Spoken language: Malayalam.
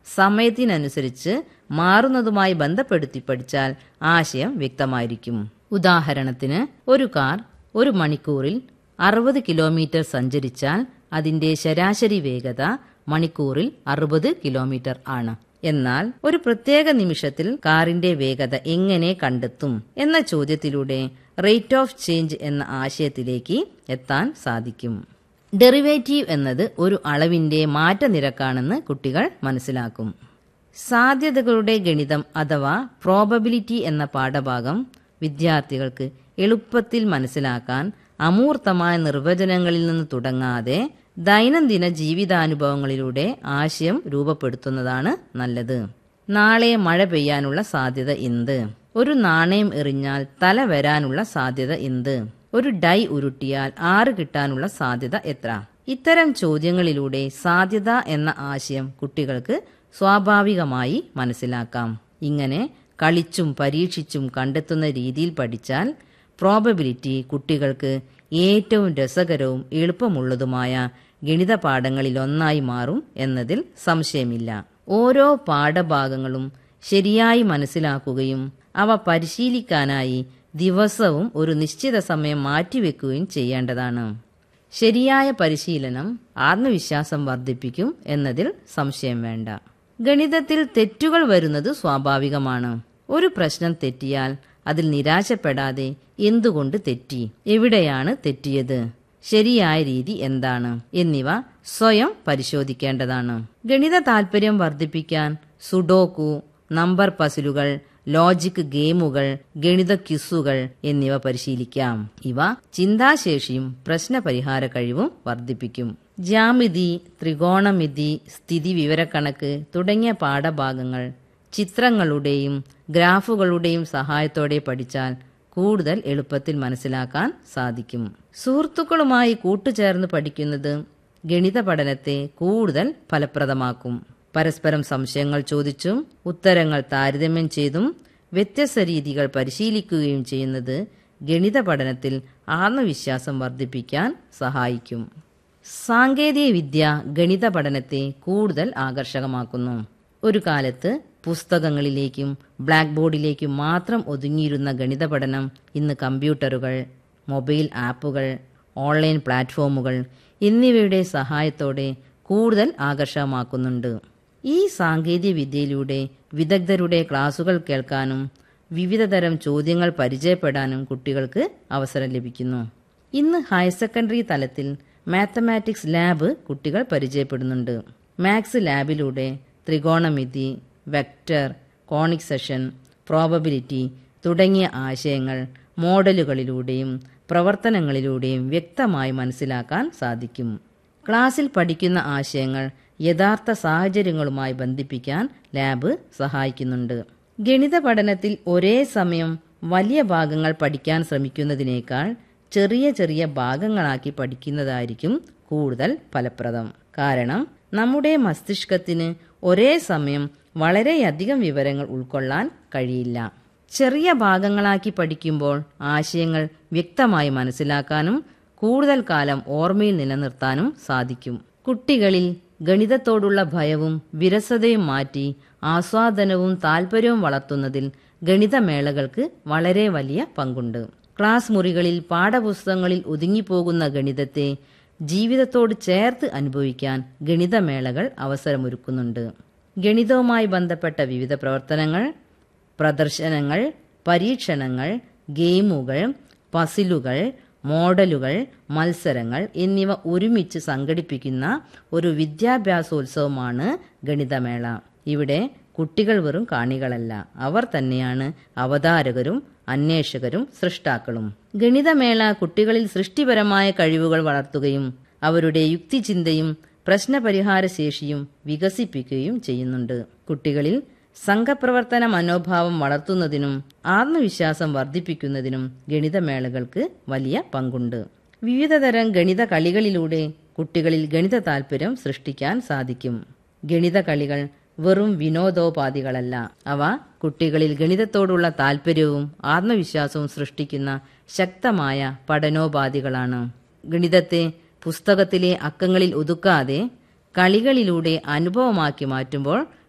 സമയത്തിനനുസരിച്ച് മാറുന്നതുമായി ബന്ധപ്പെടുത്തി പഠിച്ചാൽ ആശയം വ്യക്തമായിരിക്കും ഉദാഹരണത്തിന് ഒരു കാർ ഒരു മണിക്കൂറിൽ അറുപത് കിലോമീറ്റർ സഞ്ചരിച്ചാൽ അതിന്റെ ശരാശരി വേഗത മണിക്കൂറിൽ അറുപത് കിലോമീറ്റർ ആണ് എന്നാൽ ഒരു പ്രത്യേക നിമിഷത്തിൽ കാറിന്റെ വേഗത എങ്ങനെ കണ്ടെത്തും എന്ന ചോദ്യത്തിലൂടെ റേറ്റ് ഓഫ് ചേഞ്ച് എന്ന ആശയത്തിലേക്ക് എത്താൻ സാധിക്കും ഡെറിവേറ്റീവ് എന്നത് ഒരു അളവിന്റെ മാറ്റ നിരക്കാണെന്ന് കുട്ടികൾ മനസ്സിലാക്കും സാധ്യതകളുടെ ഗണിതം അഥവാ പ്രോബബിലിറ്റി എന്ന പാഠഭാഗം വിദ്യാർത്ഥികൾക്ക് എളുപ്പത്തിൽ മനസ്സിലാക്കാൻ അമൂർത്തമായ നിർവചനങ്ങളിൽ നിന്ന് തുടങ്ങാതെ ദൈനംദിന ജീവിതാനുഭവങ്ങളിലൂടെ ആശയം രൂപപ്പെടുത്തുന്നതാണ് നല്ലത് നാളെ മഴ പെയ്യാനുള്ള സാധ്യത എന്ത് ഒരു നാണയം എറിഞ്ഞാൽ തല വരാനുള്ള സാധ്യത എന്ത് ഒരു ഡൈ ഉരുട്ടിയാൽ ആറ് കിട്ടാനുള്ള സാധ്യത എത്ര ഇത്തരം ചോദ്യങ്ങളിലൂടെ സാധ്യത എന്ന ആശയം കുട്ടികൾക്ക് സ്വാഭാവികമായി മനസ്സിലാക്കാം ഇങ്ങനെ കളിച്ചും പരീക്ഷിച്ചും കണ്ടെത്തുന്ന രീതിയിൽ പഠിച്ചാൽ പ്രോബബിലിറ്റി കുട്ടികൾക്ക് ഏറ്റവും രസകരവും എളുപ്പമുള്ളതുമായ ഗണിത പാഠങ്ങളിലൊന്നായി മാറും എന്നതിൽ സംശയമില്ല ഓരോ പാഠഭാഗങ്ങളും ശരിയായി മനസ്സിലാക്കുകയും അവ പരിശീലിക്കാനായി ദിവസവും ഒരു നിശ്ചിത സമയം മാറ്റിവെക്കുകയും ചെയ്യേണ്ടതാണ് ശരിയായ പരിശീലനം ആത്മവിശ്വാസം വർദ്ധിപ്പിക്കും എന്നതിൽ സംശയം വേണ്ട ഗണിതത്തിൽ തെറ്റുകൾ വരുന്നത് സ്വാഭാവികമാണ് ഒരു പ്രശ്നം തെറ്റിയാൽ അതിൽ നിരാശപ്പെടാതെ എന്തുകൊണ്ട് തെറ്റി എവിടെയാണ് തെറ്റിയത് ശരിയായ രീതി എന്താണ് എന്നിവ സ്വയം പരിശോധിക്കേണ്ടതാണ് ഗണിത താൽപര്യം വർദ്ധിപ്പിക്കാൻ സുഡോക്കു നമ്പർ പസിലുകൾ ലോജിക് ഗെയിമുകൾ ഗണിത ക്വിസുകൾ എന്നിവ പരിശീലിക്കാം ഇവ ചിന്താശേഷിയും പ്രശ്നപരിഹാര കഴിവും വർദ്ധിപ്പിക്കും ജ്യാമിതി ത്രികോണമിതി സ്ഥിതി വിവരക്കണക്ക് തുടങ്ങിയ പാഠഭാഗങ്ങൾ ചിത്രങ്ങളുടെയും ഗ്രാഫുകളുടെയും സഹായത്തോടെ പഠിച്ചാൽ കൂടുതൽ എളുപ്പത്തിൽ മനസ്സിലാക്കാൻ സാധിക്കും സുഹൃത്തുക്കളുമായി കൂട്ടുചേർന്ന് പഠിക്കുന്നത് ഗണിത പഠനത്തെ കൂടുതൽ ഫലപ്രദമാക്കും പരസ്പരം സംശയങ്ങൾ ചോദിച്ചും ഉത്തരങ്ങൾ താരതമ്യം ചെയ്തും വ്യത്യസ്ത രീതികൾ പരിശീലിക്കുകയും ചെയ്യുന്നത് ഗണിത പഠനത്തിൽ ആത്മവിശ്വാസം വർദ്ധിപ്പിക്കാൻ സഹായിക്കും സാങ്കേതിക വിദ്യ ഗണിത പഠനത്തെ കൂടുതൽ ആകർഷകമാക്കുന്നു ഒരു കാലത്ത് പുസ്തകങ്ങളിലേക്കും ബ്ലാക്ക് ബോർഡിലേക്കും മാത്രം ഒതുങ്ങിയിരുന്ന ഗണിത പഠനം ഇന്ന് കമ്പ്യൂട്ടറുകൾ മൊബൈൽ ആപ്പുകൾ ഓൺലൈൻ പ്ലാറ്റ്ഫോമുകൾ എന്നിവയുടെ സഹായത്തോടെ കൂടുതൽ ആകർഷകമാക്കുന്നുണ്ട് ഈ സാങ്കേതിക വിദ്യയിലൂടെ വിദഗ്ധരുടെ ക്ലാസുകൾ കേൾക്കാനും വിവിധതരം ചോദ്യങ്ങൾ പരിചയപ്പെടാനും കുട്ടികൾക്ക് അവസരം ലഭിക്കുന്നു ഇന്ന് ഹയർ സെക്കൻഡറി തലത്തിൽ മാത്തമാറ്റിക്സ് ലാബ് കുട്ടികൾ പരിചയപ്പെടുന്നുണ്ട് മാത്സ് ലാബിലൂടെ ത്രികോണമിതി വെക്റ്റർ കോണിക് സെഷൻ പ്രോബബിലിറ്റി തുടങ്ങിയ ആശയങ്ങൾ മോഡലുകളിലൂടെയും പ്രവർത്തനങ്ങളിലൂടെയും വ്യക്തമായി മനസ്സിലാക്കാൻ സാധിക്കും ക്ലാസ്സിൽ പഠിക്കുന്ന ആശയങ്ങൾ യഥാർത്ഥ സാഹചര്യങ്ങളുമായി ബന്ധിപ്പിക്കാൻ ലാബ് സഹായിക്കുന്നുണ്ട് ഗണിത പഠനത്തിൽ ഒരേ സമയം വലിയ ഭാഗങ്ങൾ പഠിക്കാൻ ശ്രമിക്കുന്നതിനേക്കാൾ ചെറിയ ചെറിയ ഭാഗങ്ങളാക്കി പഠിക്കുന്നതായിരിക്കും കൂടുതൽ ഫലപ്രദം കാരണം നമ്മുടെ മസ്തിഷ്കത്തിന് ഒരേ സമയം വളരെയധികം വിവരങ്ങൾ ഉൾക്കൊള്ളാൻ കഴിയില്ല ചെറിയ ഭാഗങ്ങളാക്കി പഠിക്കുമ്പോൾ ആശയങ്ങൾ വ്യക്തമായി മനസ്സിലാക്കാനും കൂടുതൽ കാലം ഓർമ്മയിൽ നിലനിർത്താനും സാധിക്കും കുട്ടികളിൽ ഗണിതത്തോടുള്ള ഭയവും വിരസതയും മാറ്റി ആസ്വാദനവും താൽപ്പര്യവും വളർത്തുന്നതിൽ ഗണിതമേളകൾക്ക് വളരെ വലിയ പങ്കുണ്ട് ക്ലാസ് മുറികളിൽ പാഠപുസ്തകങ്ങളിൽ ഒതുങ്ങിപ്പോകുന്ന ഗണിതത്തെ ജീവിതത്തോട് ചേർത്ത് അനുഭവിക്കാൻ ഗണിതമേളകൾ അവസരമൊരുക്കുന്നുണ്ട് ഗണിതവുമായി ബന്ധപ്പെട്ട വിവിധ പ്രവർത്തനങ്ങൾ പ്രദർശനങ്ങൾ പരീക്ഷണങ്ങൾ ഗെയിമുകൾ പസിലുകൾ മോഡലുകൾ മത്സരങ്ങൾ എന്നിവ ഒരുമിച്ച് സംഘടിപ്പിക്കുന്ന ഒരു വിദ്യാഭ്യാസോത്സവമാണ് ഗണിതമേള ഇവിടെ കുട്ടികൾ വെറും കാണികളല്ല അവർ തന്നെയാണ് അവതാരകരും അന്വേഷകരും സൃഷ്ടാക്കളും ഗണിതമേള കുട്ടികളിൽ സൃഷ്ടിപരമായ കഴിവുകൾ വളർത്തുകയും അവരുടെ യുക്തിചിന്തയും പ്രശ്നപരിഹാര ശേഷിയും വികസിപ്പിക്കുകയും ചെയ്യുന്നുണ്ട് കുട്ടികളിൽ സംഘപ്രവർത്തന മനോഭാവം വളർത്തുന്നതിനും ആത്മവിശ്വാസം വർദ്ധിപ്പിക്കുന്നതിനും ഗണിതമേളകൾക്ക് വലിയ പങ്കുണ്ട് വിവിധതരം ഗണിത കളികളിലൂടെ കുട്ടികളിൽ ഗണിത താൽപര്യം സൃഷ്ടിക്കാൻ സാധിക്കും ഗണിത കളികൾ വെറും വിനോദോപാധികളല്ല അവ കുട്ടികളിൽ ഗണിതത്തോടുള്ള താൽപ്പര്യവും ആത്മവിശ്വാസവും സൃഷ്ടിക്കുന്ന ശക്തമായ പഠനോപാധികളാണ് ഗണിതത്തെ പുസ്തകത്തിലെ അക്കങ്ങളിൽ ഒതുക്കാതെ കളികളിലൂടെ അനുഭവമാക്കി മാറ്റുമ്പോൾ